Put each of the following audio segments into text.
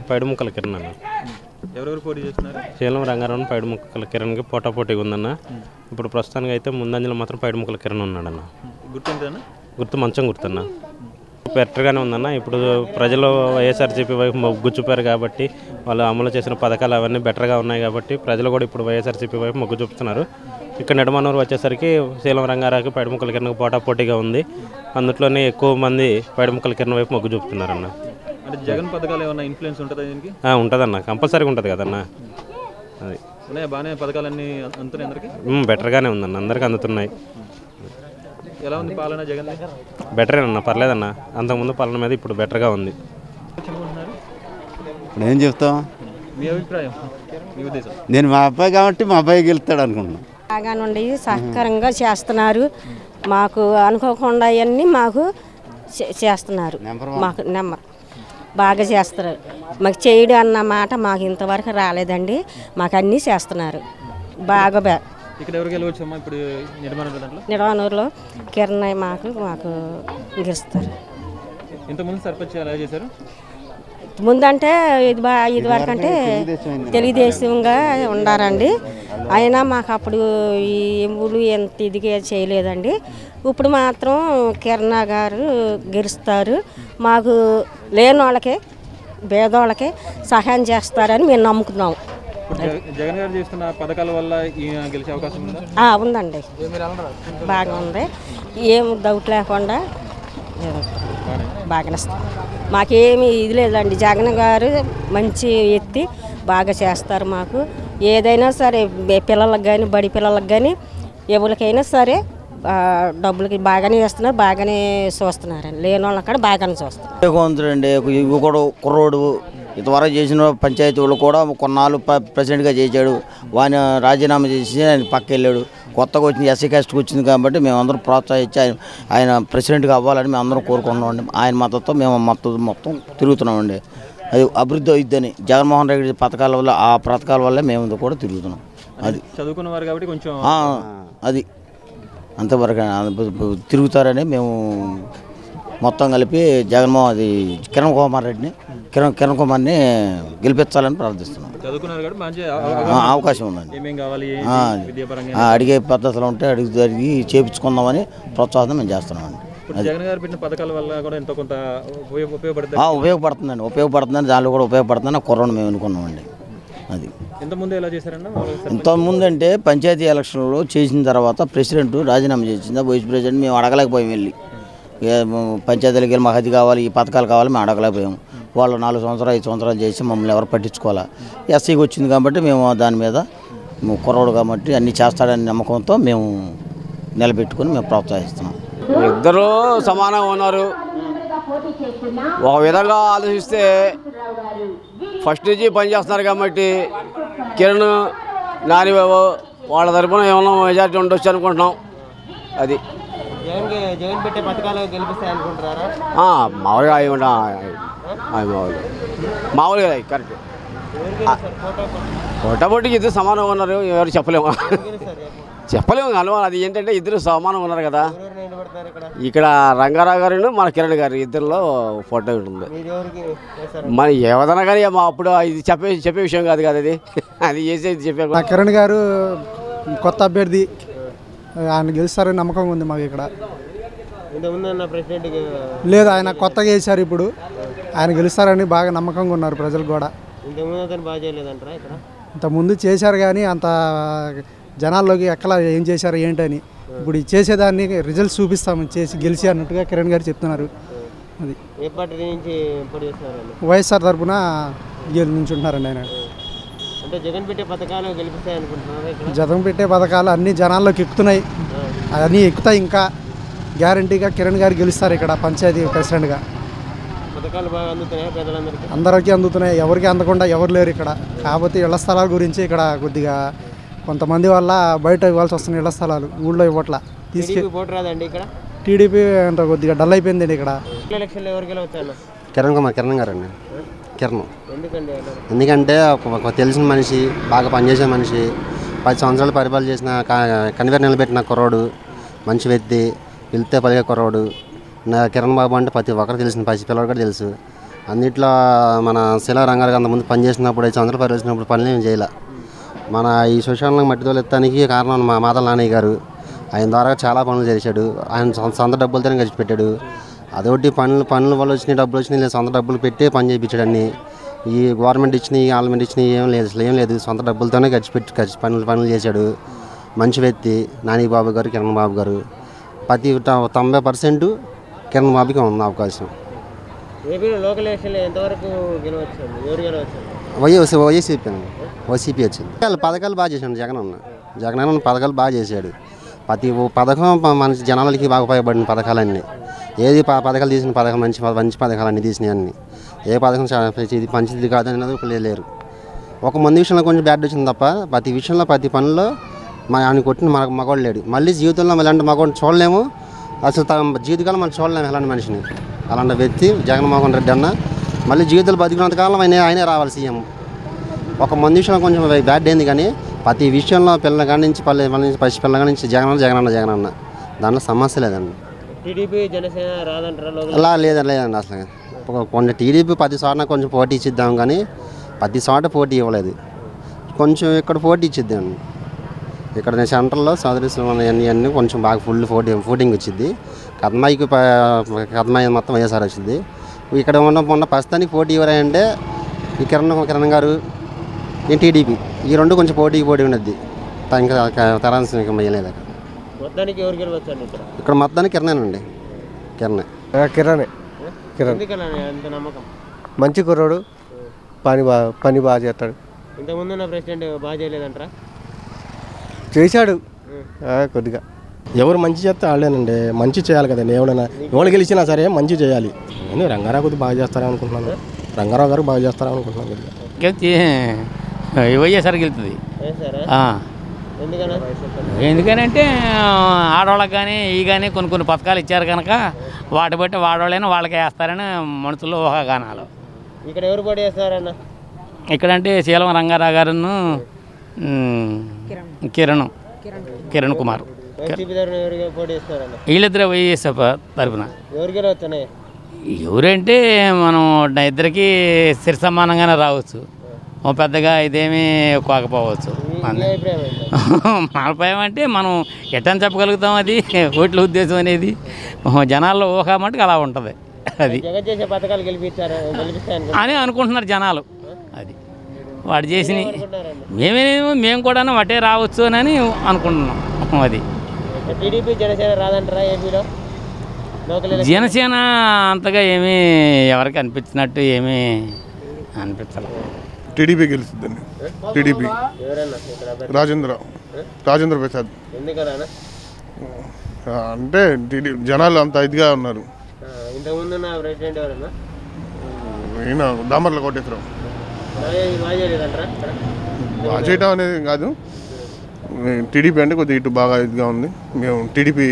పైడుముక్కల కిరణ్ అన్న ఎవరెవరు పోటీ చేస్తున్నారు శీలం రంగారావు పైడుముక్కల కిరణ్కి పోటాపోటీగా ఉందన్న ఇప్పుడు ప్రస్తుతానికి అయితే ముందంజలో మాత్రం పైడుముక్కల కిరణ్ ఉన్నాడన్న గుర్తుంటేనా గుర్తు మంచం గుర్తన్న బెటర్గానే ఉందన్న ఇప్పుడు ప్రజలు వైఎస్ఆర్సీపీ వైపు మొగ్గు చూపారు కాబట్టి వాళ్ళు అమలు చేసిన పథకాలు అవన్నీ బెటర్గా ఉన్నాయి కాబట్టి ప్రజలు కూడా ఇప్పుడు వైఎస్ఆర్సీపీ వైపు మొగ్గు చూపుతున్నారు ఇక్కడ నెడమనూరు వచ్చేసరికి శీలం రంగారావుకి పైడుముక్కల కిరణ్ పోటాపోటీగా ఉంది అందులోనే ఎక్కువ మంది పైడుముక్కల కిరణ్ వైపు మొగ్గు చూపుతున్నారన్న అంటే జగన్ పథకాలు ఏమైనా ఇన్ఫ్లుయెన్స్ ఉంటుందా దీనికి ఆ, ఉంటుందన్న కంపల్సరీగా ఉంటుంది కదన్న అది ఉన్నాయా బాగానే పథకాలన్నీ అందుతున్నాయి అందరికి మ్, బెటర్గానే ఉందన్న అందరికీ అందుతున్నాయి ఎలా ఉంది పాలన జగన్ బెటరే అన్న పర్లేదన్న అంతకుముందు పాలన మీద ఇప్పుడు బెటర్గా ఉంది చెప్పుకుంటున్నారు ఇప్పుడు ఏం చెప్తాం మీ అభిప్రాయం మీ ఉద్దేశం నేను మా అబ్బాయి కాబట్టి మా అబ్బాయి గెలుస్తాడు అనుకుంటున్నాను బాగా నుండి సహకారంగా చేస్తున్నారు మాకు అనుకోకుండా అవన్నీ మాకు చే- చేస్తున్నారు మాకు నెంబర్ బాగా చేస్తున్నారు మాకు చేయడం అన్న మాట మాకు ఇంతవరకు రాలేదండి మాకు అన్నీ చేస్తున్నారు బాగా బా ఇక్కడ ఎవరికి వెళ్ళవచ్చమ్మా ఇప్పుడు నిర్మాణం దాంట్లో నిర్వాణూరులో కిరణ్ మాకు మాకు గెలుస్తారు ఇంతకుముందు సర్పంచ్ ఎలా చేశారు ముందంటే ఇది బా ఇది వరకు అంటే తెలుగుదేశంగా ఉండారండి అయినా మాకు అప్పుడు ఈ ఎములు ఎంత ఇదిగా చేయలేదండి ఇప్పుడు మాత్రం కిరణ్ గారు గెలుస్తారు మాకు లేని వాళ్ళకి పేదవాళ్ళకి సహాయం చేస్తారని మేము నమ్ముకున్నాం ఇప్పుడు జగ- జగన్ గారు చేస్తున్న పథకాల వల్ల ఈయన గెలిచే అవకాశం ఉందా ఆ, ఉందండి బాగా ఉంది ఏం డౌట్ లేకుండా బాగానే ఇస్తాం మాకేమి ఇది లేదండి జగన్ గారు మంచి ఎత్తి బాగా చేస్తారు మాకు ఏదైనా సరే బె- పిల్లలకు కానీ బడి పిల్లలకు కానీ ఎవరికైనా సరే ఆ, డబ్బులకి బాగానే ఇస్తున్నారు బాగానే చూస్తున్నారండి లేని వాళ్ళకి కూడా బాగానే చూస్తున్నారు వివేకవంతుడండి యువకుడు కుర్రోడు ఇంతవరకు చేసిన పంచాయతీ వాళ్ళు కూడా కొన్నాళ్ళు ప- ప్రెసిడెంట్గా చేశాడు వాని రాజీనామా చేసి ఆయన పక్క వెళ్ళాడు కొత్తగా వచ్చింది ఎస్సీ కాస్ట్కి వచ్చింది కాబట్టి మేమందరం ప్రోత్సహించి ఆయన ఆయన ప్రెసిడెంట్గా అవ్వాలని మేము అందరం కోరుకుంటున్నామండి ఆయన మద్దతుతో మేము మొత్తం మొత్తం తిరుగుతున్నామండి అది అభివృద్ధి అవుద్దని జగన్మోహన్ రెడ్డి పథకాల వల్ల ఆ పథకాల వల్లే మేము కూడా తిరుగుతున్నాం అది చదువుకున్న వారు కాబట్టి కొంచెం ఆ, అది అంతవరకు ఆ, తిరుగుతారని మేము మొత్తం కలిపి జగన్మోహన్ అది కిరణ్ కుమార్ రెడ్డిని కిరణ్ కిరణ్ కుమార్ని గెలిపించాలని ప్రార్థిస్తున్నాం చదువుకున్నారు కాబట్టి మంచి ఆ, అవకాశం ఉందండి ఏమేం కావాలి ఆ, విద్యాపరంగా ఆ, అడిగే పద్ధతులు ఉంటే అడిగి అడిగి చేపించుకుందామని ప్రోత్సాహం మేము చేస్తున్నామండి ఇప్పుడు జగన్ గారు పెట్టిన పథకాల వల్ల కూడా ఎంతో కొంత ఉపయోగ ఉపయోగపడుతుంది ఆ, ఉపయోగపడుతుందండి ఉపయోగపడుతుందని దానిలో కూడా ఉపయోగపడుతుందని కుర్రను మేము అనుకున్నామండి అది ఇంతకుముందు ఎలా చేశారన్న వాళ్ళు సర్పంచ్ ఇంతకుముందు అంటే పంచాయతీ ఎలక్షన్లో చేసిన తర్వాత ప్రెసిడెంట్ రాజీనామా చేసింది వైస్ ప్రెసిడెంట్ మేము అడగలేకపోయాం వెళ్ళి ఏ, మ- పంచాయతీలకు వెళ్ళి మాకు అది కావాలి ఈ పథకాలు కావాలి మేము అడగలేకపోయాం వాళ్ళు నాలుగు సంవత్సరాలు ఐదు సంవత్సరాలు చేసి మమ్మల్ని ఎవరు పట్టించుకోవాలా ఎస్సీకి వచ్చింది కాబట్టి మేము దాని మీద మేము కుర్రోడు కాబట్టి అన్నీ చేస్తాడని నమ్మకంతో మేము నిలబెట్టుకొని మేము ప్రోత్సహిస్తున్నాం ఇద్దరు సమానంగా ఉన్నారు ఒక విధంగా ఆలోచిస్తే ఫస్ట్ నుంచి పనిచేస్తున్నారు కాబట్టి కిరణ్ నానిబాబు వాళ్ళ తరపున ఏమన్నా మెజార్టీ ఉండొచ్చు అనుకుంటున్నాం అది జగన్ పెట్టే పథకాలు గెలిపిస్తాయి అనుకుంటున్నారా ఆ, మామూలుగా అవి ఉంటా అవి మామూలుగా మామూలుగా అవి కరెక్ట్ పొట్టబొట్టికి ఇద్దరు సమానంగా ఉన్నారు ఎవరు చెప్పలేము చెప్పలేము కలవ అది ఏంటంటే ఇద్దరు సమానంగా ఉన్నారు కదా ఇక్కడ రంగారావు గారు మన కిరణ్ గారు ఇద్దరిలో ఫోటో ఉంటుంది మీరు ఎవరికి వేస్తారు మరి ఏదైనా కానీ మా అప్పుడు ఇది చెప్పే చెప్పే విషయం కాదు కదా అది అది చేసేది చెప్పే నా కిరణ్ గారు కొత్త అభ్యర్థి ఆయన గెలుస్తారని నమ్మకం ఉంది మాకు ఇక్కడ ఇంతకుముందు ఉన్న ప్రెసిడెంట్ లేదు ఆయన కొత్తగా వేశారు ఇప్పుడు ఆయన గెలుస్తారని బాగా నమ్మకంగా ఉన్నారు ప్రజలు కూడా ఇంతకుముందు అతను బాగా చేయలేదంటారా ఇక్కడ ఇంతకుముందు చేశారు కానీ అంత జనాల్లోకి ఎక్కడ ఏం చేశారు ఏంటని ఇప్పుడు ఈ చేసేదాన్ని రిజల్ట్స్ చూపిస్తాము చేసి గెలిచి అన్నట్టుగా కిరణ్ గారు చెప్తున్నారు అది ఏ పార్టీ నుంచి పోటీ చేస్తున్నారండి వైఎస్ఆర్ తరఫున గెలు నుంచి ఉంటున్నారండి ఆయన అంటే జగన్ పెట్టే పథకాలు గెలిపిస్తాయి అనుకుంటున్నారా ఇక్కడ జతం పెట్టే పథకాలు అన్ని జనాల్లోకి ఎక్కుతున్నాయి అవన్నీ ఎక్కుతాయి ఇంకా గ్యారంటీగా కిరణ్ గారు గెలుస్తారు ఇక్కడ పంచాయతీ ప్రెసిడెంట్గా పథకాలు బాగా అందుతున్నాయా పేదలందరికీ అందరికీ అందుతున్నాయి ఎవరికి అందకుండా ఎవరు లేరు ఇక్కడ కాకపోతే ఇళ్ల స్థలాల గురించి ఇక్కడ కొద్దిగా కొంతమంది వల్ల బయట ఇవ్వాల్సి వస్తుంది ఇళ్ల స్థలాలు ఊళ్ళో ఇవ్వట్ల తీసుకె టీడీపీ పోటీ రాదండి ఇక్కడ టీడీపీ అంత కొద్దిగా డల్ అయిపోయిందండి ఇక్కడ ఎలక్షన్లో ఎవరికి గెలవచ్చు కిరణ్ కుమార్ కిరణ్ గారు అండి కిరణ్ ఎందుకండి అలా? ఎందుకంటే ఒక- ఒక తెలిసిన మనిషి బాగా పనిచేసే మనిషి పది సంవత్సరాలు పరిపాలన చేసిన క- కనివేరు నిలబెట్టిన కుర్రోడు మంచి వ్యక్తి వెళ్తే పలిగే కుర్రోడు నా కిరణ్ బాబు అంటే ప్రతి ఒక్కరు తెలిసిన పసి పిల్లడు కూడా తెలుసు అన్నిట్లో మన శిలా రంగాలకు అంతకుముందు పని చేసినప్పుడు ఐదు సంవత్సరాలు పని చేసినప్పుడు పనులు ఏం చేయలే మన ఈ శ్మశానంలో మట్టి తోలెత్తానికి కారణం మా మాతల నాన్నయ్య గారు ఆయన ద్వారా చాలా పనులు చేశాడు ఆయన సొంత సొంత డబ్బులతోనే ఖర్చు పెట్టాడు అదొకటి పనులు పనుల వల్ల వచ్చిన డబ్బులు వచ్చినాయి లేదు సొంత డబ్బులు పెట్టి పని చేయించాడు అన్ని ఈ గవర్నమెంట్ ఇచ్చినాయి గవర్నమెంట్ ఇచ్చినాయి ఏం లేదు అసలు ఏం లేదు సొంత డబ్బులతోనే ఖర్చు పెట్టి ఖర్చు పనులు పనులు చేశాడు మంచి వ్యక్తి నాని బాబు గారు కిరణ్ బాబు గారు ప్రతి త- తొంభై పర్సెంట్ కిరణ్ బాబుకి ఉంది అవకాశం ఏపీలో లోకల్ ఎలక్షన్లో ఎంతవరకు గెలవచ్చు ఎవరు గెలవచ్చు వైఎస్ వైసీపీ అండి వైసీపీ వచ్చింది వాళ్ళ పథకాలు బాగా చేశాడు జగన్ అన్న జగన్ అన్న పథకాలు బాగా చేశాడు ప్రతి ఓ పథకం ప- మన జనాలకి బాగా ఉపయోగపడిన పథకాలన్నీ ఏది ప- పథకాలు తీసిన పథకం మంచి ప- మంచి పథకాలు అన్నీ తీసినాయి అన్ని ఏ పథకం చా- ఇది మంచిది కాదు అనేది ఒక లే- లేరు ఒక మంది విషయంలో కొంచెం బ్యాడ్ వచ్చింది తప్ప ప్రతి విషయంలో ప్రతి పనిలో మా ఆయన కొట్టిన మన మగవాడు లేడు మళ్ళీ జీవితంలో ఇలాంటి మగవాడిని చూడలేము అసలు తన జీవితకాలం మనం చూడలేము ఇలాంటి మనిషిని అలాంటి వ్యక్తి జగన్మోహన్ రెడ్డి అన్న మళ్ళీ జీవితాలు బతికినంత కాలం ఆయన ఆయనే రావాలి సీఎం ఒక మంది విషయంలో కొంచెం బ్యాడ్ అయింది కానీ ప్రతి విషయంలో పిల్లల కాడి నుంచి పల్లె వాళ్ళ నుంచి పసి పిల్లల కాడి నుంచి జగన్ అన్న, జగన్ అన్న జగన్ అన్న దాంట్లో సమస్య లేదండి టీడీపీ జనసేన రాదంటారా లోకల్ అలా లేదండి లేదండి అసలు ఒక- కొంచెం టీడీపీ పది చోట్ల కొంచెం పోటీ ఇచ్చిద్దాం కానీ పది చోట పోటీ ఇవ్వలేదు కొంచెం ఇక్కడ పోటీ ఇచ్చిద్దాం ఇక్కడ నేను సెంటర్లో చదువు అన్నీ అన్నీ కొంచెం బాగా ఫుల్ ఫోటీ ఫోటింగ్ వచ్చింది కథమాయికి కథమాయి మొత్తం వైఎస్ఆర్ వచ్చింది ఇక్కడ ఉన్న ఉన్న ప్రస్తుతానికి పోటీ ఎవరంటే ఈ కిరణ్ కిరణ్ గారు ఈ టీడీపీ ఈ రెండు కొంచెం పోటీకి పోటీ ఉన్నది ఇంకా తరాల్సిన ఇంకా మయ్యలేదు అక్కడ మొత్తానికి ఎవరు గెలవచ్చు అండి ఇక్కడ ఇక్కడ మొత్తానికి కిరణేనండి కిరణే కిరణ్ కిరణ్ ఎందుకలా అంత నమ్మకం మంచి కుర్రాడు పని బాగా పని బాగా చేస్తాడు ఇంతకుముందు ఉన్న ప్రెసిడెంట్ బాగా చేయలేదంటారా చేశాడు ఆ, కొద్దిగా ఎవరు మంచి చేస్తే వాళ్ళేనండి మంచి చేయాలి కదండి ఎవరైనా ఎవరు గెలిచినా సరే మంచి చేయాలి నేను రంగారావు కొద్దిగా బాగా చేస్తారని అనుకుంటున్నాను రంగారావు గారు బాగా చేస్తారని అనుకుంటున్నాను కొద్దిగా గెలిచి వైఎస్ఆర్ గెలుతుంది వేసారా ఆ. ఎందుకన్నా ఎందుకనంటే ఆడవాళ్ళకి కానీ ఈ కానీ కొన్ని కొన్ని పథకాలు ఇచ్చారు కనుక వాటి బట్టి వాడవాళ్ళైనా వాళ్ళకే వేస్తారని మనుషుల్లో ఊహాగానాలు ఇక్కడ ఎవరు పోటీ చేస్తారన్న ఇక్కడంటే శీలం రంగారావు గారును ఉమ్, కిరణ్ కిరణ్ కుమార్ వైసీపీ తరఫున ఎవరు పోటీ చేస్తారన్న వీళ్ళిద్దరే వైఎస్ఆర్ తరపున ఎవరు గెలవచ్చునే ఎవరంటే మనం ఇద్దరికి సిరి సమానంగానే రావచ్చు ఓ పెద్దగా ఇదేమీ కాకపోవచ్చు అంతే. అభిప్రాయం ఏంటి? మన భయం అంటే మనం ఎట్టని చెప్పగలుగుతాం అది ఓట్ల ఉద్దేశం అనేది జనాల్లో ఊహ మటుకు అలా ఉంటుంది అది జగన్ చేసే పథకాలు గెలిపించారా గెలిపిస్తాయని అని అనుకుంటున్నారు జనాలు అది వాడు చేసిన మేమేమో మేము కూడా వటే రావచ్చు అని అనుకుంటున్నాం అది టీడీపీ జనసేన రాదంటారా ఏపీలో లోకల్ ఎలక్షన్ జనసేన అంతగా ఏమీ ఎవరికి అనిపించినట్టు ఏమీ అనిపించలేదు టీడీపీ గెలుస్తుందండి టీడీపీ ఎవరన్నా ఇక్కడ అభ్యర్థి? రాజేంద్ర రాజేంద్ర ప్రసాద్ ఎందుకన్నా ఆ, అంటే టీడీ జనాలు అంత ఇదిగా ఉన్నారు ఇంతకుముందు ఉన్న ప్రెసిడెంట్ ఎవరన్నా ఈయన దామర్ల కోటేశ్వరం బాగా బాగా చేయలేదంటారా ఇక్కడ? బాగా చేయటం అనేది కాదు టీడీపీ అంటే కొద్దిగా ఇటు బాగా ఇదిగా ఉంది మేము టీడీపీ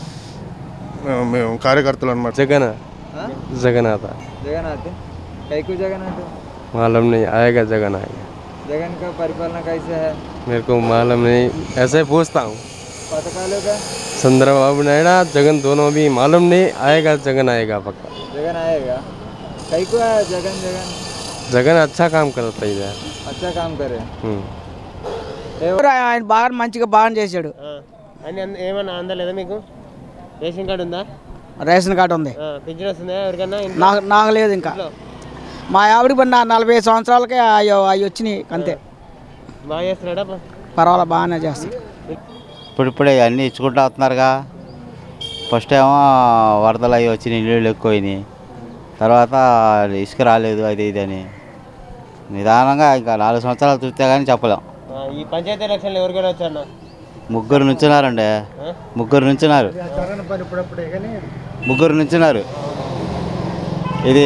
మేము కార్యకర్తలు అనమాట जगन जगन आता जगन आते कई को जगन आते मालूम नहीं आएगा जगन आएगा जगन का परिपालना कैसे है मेरे को मालूम नहीं ऐसे ही पूछता हूँ पथकालों का चंद्रबाबु नायडू जगन दोनों भी मालूम नहीं आएगा जगन आएगा पक्का जगन आएगा कई को है जगन जगन जगन अच्छा काम करता है इधर अच्छा काम करे हम्म। ఆయన బాగా మంచిగా బాగా చేశాడు అని అంద- ఏమన్నా అందలేదా మీకు రేషన్ కార్డు ఉందా రేషన్ కార్డు ఉంది ఆ, పింఛన్ వస్తుందా ఎవరికన్నా ఇంట్లో? నాకు నాకు లేదు ఇంకా ఇంట్లో? మా ఆవిడకి పడిన నలభై ఐదు సంవత్సరాలకే అయ్యో అవి వచ్చినాయి అంతే బాగా చేస్తున్నాడా ప- పర్వాలేదు బాగానే చేస్తాడు ఇప్పుడిప్పుడే అన్నీ ఇచ్చుకుంటూ వస్తున్నారుగా ఫస్ట్ ఏమో వరదలు అవి వచ్చి నీళ్ళు ఎక్కువైనాయి తర్వాత ఇసుక రాలేదు అది ఇది అని నిదానంగా ఇంకా నాలుగు సంవత్సరాలు చూస్తే కానీ చెప్పలేం ఆ, ఈ పంచాయతీ ఎలక్షన్లో ఎవరు గెలవచ్చు అన్న ముగ్గురు నుంచున్నారండి ముగ్గురు నుంచున్నారు ముగ్గురు నుంచున్నారు ఇది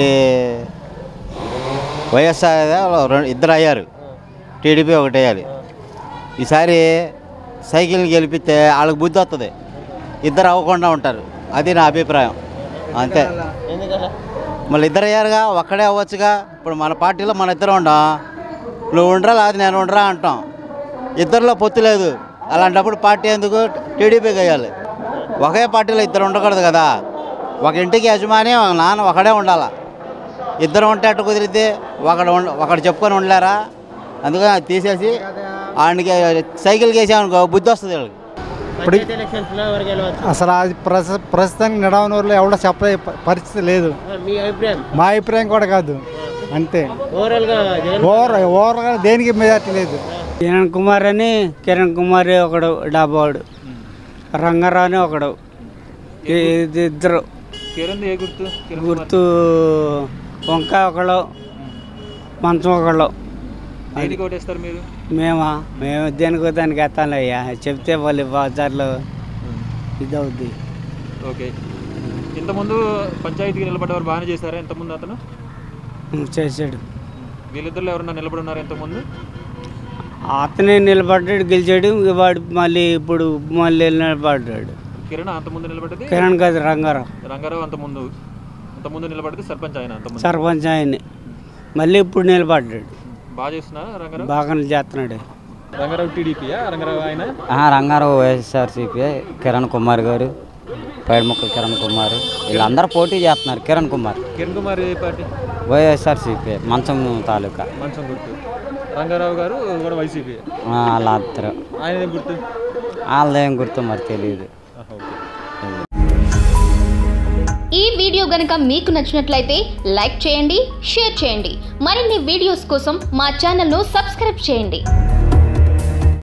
వైఎస్ఆర్ రెండు ఇద్దరు అయ్యారు టీడీపీ ఒకటి వేయాలి ఈసారి సైకిల్ని గెలిపిస్తే వాళ్ళకి బుద్ధి వస్తుంది ఇద్దరు అవ్వకుండా ఉంటారు అది నా అభిప్రాయం అంతే ఎందుకలా మళ్ళీ ఇద్దరు అయ్యారుగా ఒక్కడే అవ్వచ్చుగా ఇప్పుడు మన పార్టీలో మన ఇద్దరు ఉండం నువ్వు ఉండరా లేదు నేను ఉండరా అంటాం ఇద్దరిలో పొత్తు లేదు అలాంటప్పుడు పార్టీ ఎందుకు టీడీపీకి వేయాలి ఒకే పార్టీలో ఇద్దరు ఉండకూడదు కదా ఒక ఇంటికి యజమాని ఒక నాన్న ఒకడే ఉండాలా ఇద్దరు ఉంటే అట్ట కుదిరితే ఒకడు ఉండ- ఒకడు చెప్పుకొని ఉండలేరా అందుకని అది తీసేసి ఆయనకి సైకిల్ వేసామనుకో బుద్ధి వస్తుంది వీళ్ళకి పంచాయతీ ఎలక్షన్స్ లో ఎవరు గెలవచ్చు అసలు అది ప్రస ప్రస్తుతానికి నడవనూరులో ఎవడో చెప్పే ప- పరిస్థితి లేదు మీ అభిప్రాయం మా అభిప్రాయం కూడా కాదు అంతే ఓవరాల్ గా జగన్ ఓవర్ ఓవర్గా దేనికి మెజార్టీ లేదు కిరణ్ కుమార్ అని కిరణ్ కుమార్ ఒకడు డాబాడు రంగారావు అని ఒకడు ఈ- ఇది ఇద్దరు కిరణ్ ఏ గుర్తు కిరణ్ కుమార్. గుర్తు వంకాయ ఒకళ్ళు మంచం ఒకళ్ళు దేనికి ఓటేస్తారు మీరు మేమా మేము దేనికో దానికి ఎత్తాలయ్యా చెప్తే వాళ్ళు బజార్లో ఇదవుద్ది ఓకే ఇంతకుముందు పంచాయతీకి నిలబడ్డవారు బాగానే చేశారా ఇంతకుముందు అతను చేశాడు వీళ్ళిద్దరు ఎవరన్నా నిలబడి ఉన్నారు ఇంతకుముందు అతనే నిలబడ్డాడు గెలిచాడు ఇంక వాడు మళ్ళీ ఇప్పుడు మళ్ళీ నిలబడ్డాడు కిరణ్ అంతకుముందు నిలబడ్డది కిరణ్ కాదు రంగారావు రంగారావు అంతకుముందు అంతకుముందు నిలబడితే సర్పంచ్ ఆయన అంతకుముందు సర్పంచ్ ఆయన్ని మళ్ళీ ఇప్పుడు నిలబడ్డాడు బాగా చేస్తున్నారా రంగారావు బాగానే చేస్తున్నాడు రంగారావు టీడీపీయా రంగారావు ఆయన రంగారావు వైఎస్ఆర్సీపీ కిరణ్ కుమార్ గారు పైడిముక్కల కిరణ్ కుమార్ వీళ్ళందరూ పోటీ చేస్తున్నారు కిరణ్ కుమార్ కిరణ్ కుమార్ ఏ పార్టీ వైఎస్ఆర్సీపీ మంచం తాలూకా మంచం గుర్తు రంగారావు గారు కూడా వైసీపీ ఆ, వాళ్ళ అద్దరు ఆయన ఏం గుర్తు వాళ్ళదేం గుర్తు మరి తెలియదు ఆహా, ఓకే. ఈ వీడియో గనుక మీకు నచ్చినట్లయితే లైక్ చేయండి షేర్ చేయండి మరిన్ని వీడియోస్ కోసం మా ఛానల్ను సబ్స్క్రైబ్ చేయండి